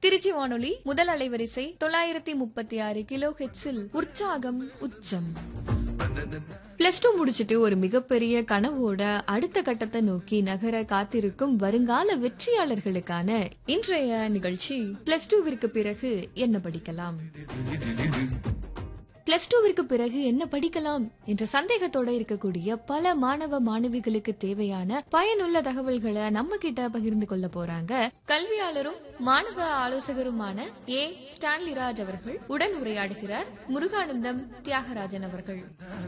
திருச்சி வானொலி முதல் அலைவரிசை தொள்ளாயிரத்தி முப்பத்தி ஆறு கிலோ ஹெட்ஸில் உற்சாகம் உச்சம் பிளஸ் டூ முடிச்சிட்டு ஒரு மிகப்பெரிய கனவோட அடுத்த கட்டத்தை நோக்கி நகர காத்திருக்கும் வருங்கால வெற்றியாளர்களுக்கான இன்றைய நிகழ்ச்சி பிளஸ் டூவிற்கு பிறகு என்ன படிக்கலாம் பிளஸ் டூவிற்கு பிறகு என்ன படிக்கலாம் என்ற சந்தேகத்தோட இருக்கக்கூடிய பல மாணவ மாணவிகளுக்கு தேவையான பயனுள்ள தகவல்களை நம்ம கிட்ட பகிர்ந்து கொள்ள போறாங்க கல்வியாளரும் மாணவ ஆலோசகருமான ஏ ஸ்டான்லிராஜ் அவர்கள் உடன் உரையாடுகிறார் முருகானந்தம் தியாகராஜன் அவர்கள்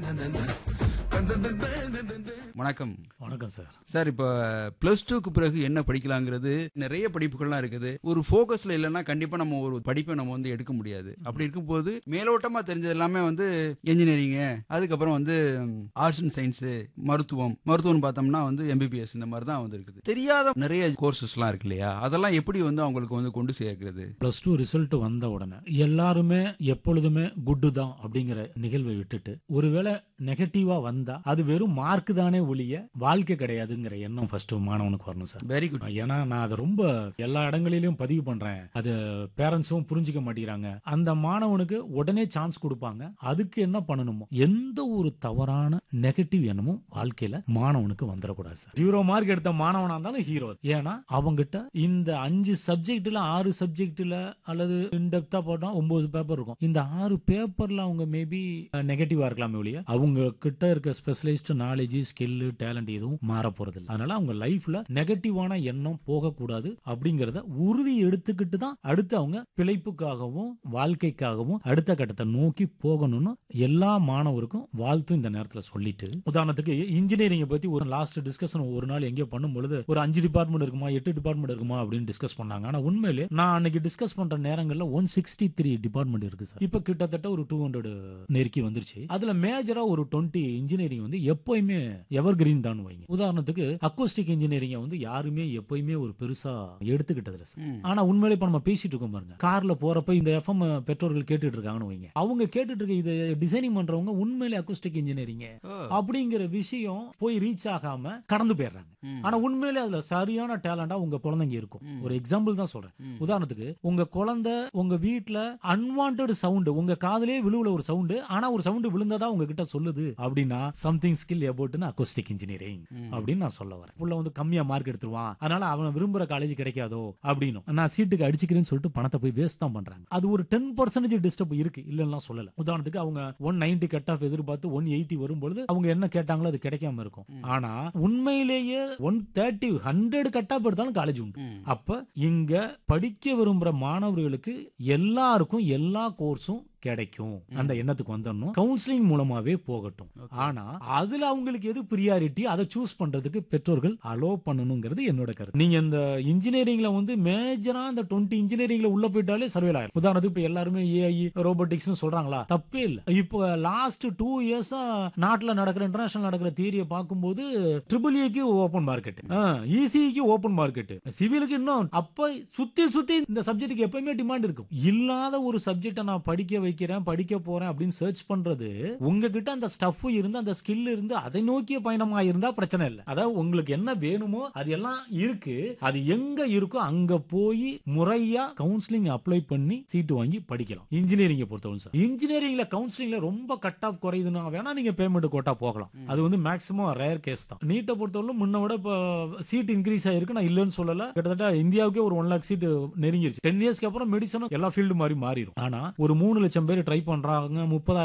வணக்கம் வணக்கம் சார் சார் இப்போ பிளஸ் டூக்கு பிறகு என்ன படிக்கலாங்கிறது நிறைய படிப்புகள்லாம் இருக்குது ஒரு ஃபோக்கஸ்ல இல்லைன்னா கண்டிப்பா நம்ம ஒரு படிப்பை நம்ம வந்து எடுக்க முடியாது அப்படி இருக்கும்போது மேலோட்டமா தெரிஞ்சது எல்லாமே வந்து இன்ஜினியரிங் அதுக்கப்புறம் வந்து ஆர்ட்ஸ் அண்ட் சயின்ஸ் மருத்துவம் மருத்துவம் பார்த்தோம்னா வந்து எம்பிபிஎஸ் இந்த மாதிரி தான் வந்து இருக்குது தெரியாத நிறைய கோர்சஸ்லாம் இருக்கு இல்லையா அதெல்லாம் எப்படி வந்து அவங்களுக்கு வந்து கொண்டு சேர்க்கிறது பிளஸ் டூ ரிசல்ட் வந்த உடனே எல்லாருமே எப்பொழுதுமே குட்டு தான் அப்படிங்கிற நிகழ்வை விட்டுட்டு ஒருவேளை நெகட்டிவா வந்தா அது வெறும் மார்க் தானே ஒழிய வாழ்க்கை கிடையாதுங்கிற எண்ணம் ஃபர்ஸ்ட் மாணவனுக்கு வரணும் சார் வெரி குட் ஏன்னா நான் அதை ரொம்ப எல்லா இடங்களிலும் பதிவு பண்றேன் அது பேரண்ட்ஸும் புரிஞ்சுக்க மாட்டேங்கிறாங்க அந்த மாணவனுக்கு உடனே சான்ஸ் கொடுப்பாங்க அதுக்கு என்ன பண்ணணுமோ எந்த ஒரு தவறான நெகட்டிவ் எண்ணமும் வாழ்க்கையில மாணவனுக்கு வந்துடக்கூடாது சார் ஜீரோ மார்க் எடுத்த மாணவனா இருந்தாலும் ஹீரோ ஏன்னா அவங்கிட்ட இந்த அஞ்சு சப்ஜெக்ட்ல ஆறு சப்ஜெக்ட்ல அல்லது இன்டெப்தா போட்டா ஒன்பது பேப்பர் இருக்கும் இந்த ஆறு பேப்பர்ல அவங்க மேபி நெகட்டிவா இருக்கலாமே ஒழிய அவங்க கிட்ட இருக்க ஸ்பெஷலிஸ்ட் நாலேஜ் ஸ்கில் டேலண்ட் எதுவும் மாற போறது இல்லை அதனால அவங்க லைஃப்ல நெகட்டிவான எண்ணம் போகக்கூடாது அப்படிங்கறத உறுதி எடுத்துக்கிட்டு தான் அடுத்து அவங்க பிழைப்புக்காகவும் வாழ்க்கைக்காகவும் அடுத்த கட்டத்தை நோக்கி போகணும்னு எல்லா மாணவருக்கும் வாழ்த்தும் இந்த நேரத்துல சொல்லிட்டு உதாரணத்துக்கு இன்ஜினியரிங் பத்தி ஒரு லாஸ்ட் டிஸ்கஷன் ஒரு நாள் எங்கேயோ பண்ணும் பொழுது ஒரு அஞ்சு டிபார்ட்மெண்ட் இருக்குமா எட்டு டிபார்ட்மெண்ட் இருக்குமா அப்படின்னு டிஸ்கஸ் பண்ணாங்க ஆனா உண்மையிலே நான் அன்னைக்கு டிஸ்கஸ் பண்ற நேரங்கள்ல ஒன் சிக்ஸ்டி த்ரீ டிபார்ட்மெண்ட் இருக்கு சார் இப்ப கிட்டத்தட்ட ஒரு டூ ஹண்ட்ரட் நெருக்கி வந்துருச்சு அதுல மேஜரா ஒரு டுவெண்ட்டி இன்ஜினியரிங் வந்து எப்பயுமே எவர் கிரீன் தான் வைங்க உதாரணத்துக்கு அக்கோஸ்டிக் இன்ஜினியரிங் வந்து யாருமே எப்பயுமே ஒரு பெருசா எடுத்துக்கிட்டது இல்ல சார் ஆனா உண்மையிலே இப்ப நம்ம பேசிட்டு இருக்கோம் பாருங்க கார்ல போறப்ப இந்த எஃப்எம் பெற்றோர்கள் கேட்டுட்டு இருக்காங்கன்னு வைங்க அவங்க கேட்டுட்டு இருக்க இது டிசைனிங் பண்றவங்க உண்மையிலே அக்கோஸ்டிக் இன்ஜினியரிங் அப்படிங்கிற விஷயம் போய் ரீச் ஆகாம கடந்து போயிடுறாங்க ஆனா உண்மையிலே அதுல சரியான டேலண்டா உங்க குழந்தைங்க இருக்கும் ஒரு எக்ஸாம்பிள் தான் சொல்றேன் உதாரணத்துக்கு உங்க குழந்தை உங்க வீட்ல அன்வான்ட் சவுண்ட் உங்க காதுலயே விழுவுல ஒரு சவுண்ட் ஆனா ஒரு சவுண்ட் விழுந்ததா உங்ககிட்ட சொல்லுது அப்படின்னா சம்திங் ஸ்கில் அபவுட்னு அக்கோஸ்டிக் இன்ஜினியரிங் அப்படின்னு நான் சொல்ல வரேன் புள்ள வந்து கம்மியா மார்க் எடுத்துருவான் அதனால அவன் விரும்புற காலேஜ் கிடைக்காதோ அப்படின்னு நான் சீட்டுக்கு அடிச்சுக்கிறேன்னு சொல்லிட்டு பணத்தை போய் வேஸ்ட் தான் பண்றாங்க அது ஒரு டென் பர்சன்டேஜ் டிஸ்டர்ப் இருக்கு இல்லைன்னா சொல்லல உதாரணத்துக்கு அவங்க ஒன் நைன்டி கட் ஆஃப் எதிர்பார்த்து ஒன் எயிட்டி வரும்பொழுது அவங்க என்ன கேட்டாங்களோ அது கிடைக்காம இருக்கும் ஆனா உண்மையிலேயே one thirty hundred cut off எடுத்தாலும் காலேஜ் உண்டு அப்ப இங்க படிக்க விரும்புற மாணவர்களுக்கு எல்லாருக்கும் எல்லா கோர்ஸும் கிடைக்கும் அந்த எண்ணத்துக்கு வந்துடணும் கவுன்சிலிங் மூலமாவே போகட்டும் ஆனா அதுல அவங்களுக்கு எது ப்ரியாரிட்டி அதை சூஸ் பண்றதுக்கு பெற்றோர்கள் அலோ பண்ணணுங்கிறது என்னோட கருத்து நீங்க இந்த இன்ஜினியரிங்ல வந்து மேஜரா இந்த டுவெண்ட்டி இன்ஜினியரிங்ல உள்ள போயிட்டாலே சர்வேல் ஆயிரும் உதாரணத்துக்கு இப்ப எல்லாருமே ஏஐ ரோபோட்டிக்ஸ் சொல்றாங்களா தப்பே இல்ல இப்போ லாஸ்ட் டூ இயர்ஸா நாட்டுல நடக்கிற இன்டர்நேஷனல் நடக்கிற தியரியை பார்க்கும்போது ட்ரிபிள் ஏக்கு ஓபன் மார்க்கெட் இசிக்கு ஓபன் மார்க்கெட் சிவிலுக்கு இன்னும் அப்ப சுத்தி சுத்தி இந்த சப்ஜெக்ட்டுக்கு எப்பயுமே டிமாண்ட் இருக்கும் இல்லாத ஒரு சப்ஜெக்டை நான் படிக்க வைக்கிறேன் படிக்க போறேன் அப்படின்னு சர்ச் பண்றது உங்ககிட்ட அந்த ஸ்டஃப் இருந்து அந்த ஸ்கில் இருந்து அதை நோக்கிய பயணமா இருந்தா பிரச்சனை இல்லை அதாவது உங்களுக்கு என்ன வேணுமோ அது எல்லாம் இருக்கு அது எங்க இருக்கோ அங்க போய் முறையா கவுன்சிலிங் அப்ளை பண்ணி சீட்டு வாங்கி படிக்கலாம் இன்ஜினியரிங் பொறுத்தவரை சார் இன்ஜினியரிங்ல கவுன்சிலிங்ல ரொம்ப கட் ஆஃப் குறையுதுன்னா வேணா நீங்க பேமெண்ட் கோட்டா போகலாம் அது வந்து மேக்ஸிமம் ரேர் கேஸ் தான் நீட்டை பொறுத்தவரை முன்ன விட இப்போ சீட் இன்க்ரீஸ் ஆயிருக்கு நான் இல்லைன்னு சொல்லல கிட்டத்தட்ட இந்தியாவுக்கே ஒரு ஒன் லேக் சீட் நெருங்கிருச்சு டென் இயர்ஸ்க்கு அப்புறம் மெடிசனும் எல்லா ஃபீல்டு மாதிரி மாறிடும் ஆனா ஒரு மூணு லட்சம் பேர் ட்ரை பண்றாங்க முப்பதாயிரம்